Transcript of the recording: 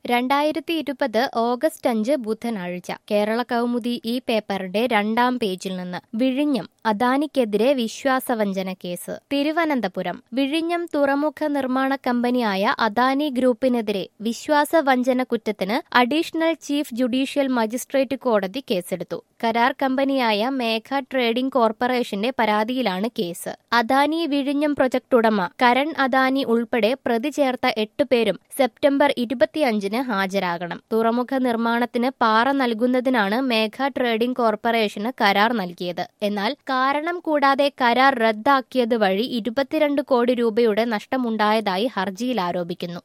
രണ്ടായിരത്തി ഇരുപത് ഓഗസ്റ്റ് അഞ്ച് ബുധനാഴ്ച കേരള കൗമുദി ഈ പേപ്പറിന്റെ രണ്ടാം പേജിൽ നിന്ന് വിഴിഞ്ഞം അദാനിക്കെതിരെ വിശ്വാസവഞ്ചന കേസ് തിരുവനന്തപുരം വിഴിഞ്ഞം തുറമുഖ നിർമ്മാണ കമ്പനിയായ അദാനി ഗ്രൂപ്പിനെതിരെ വിശ്വാസവഞ്ചന കുറ്റത്തിന് അഡീഷണൽ ചീഫ് ജുഡീഷ്യൽ മജിസ്ട്രേറ്റ് കോടതി കേസെടുത്തു കരാർ കമ്പനിയായ മേഘ ട്രേഡിംഗ് കോർപ്പറേഷന്റെ പരാതിയിലാണ് കേസ് അദാനി വിഴിഞ്ഞം പ്രൊജക്ട് ഉടമ കരൺ അദാനി ഉൾപ്പെടെ പ്രതി ചേർത്ത എട്ടുപേരും സെപ്റ്റംബർ ഇരുപത്തിയഞ്ചിന് ഹാജരാകണം തുറമുഖ നിർമ്മാണത്തിന് പാറ നൽകുന്നതിനാണ് മേഘ ട്രേഡിംഗ് കോർപ്പറേഷന് കരാർ നൽകിയത് എന്നാൽ കാരണം കൂടാതെ കരാർ റദ്ദാക്കിയത് വഴി ഇരുപത്തിരണ്ട് കോടി രൂപയുടെ നഷ്ടമുണ്ടായതായി ഹർജിയിൽ ആരോപിക്കുന്നു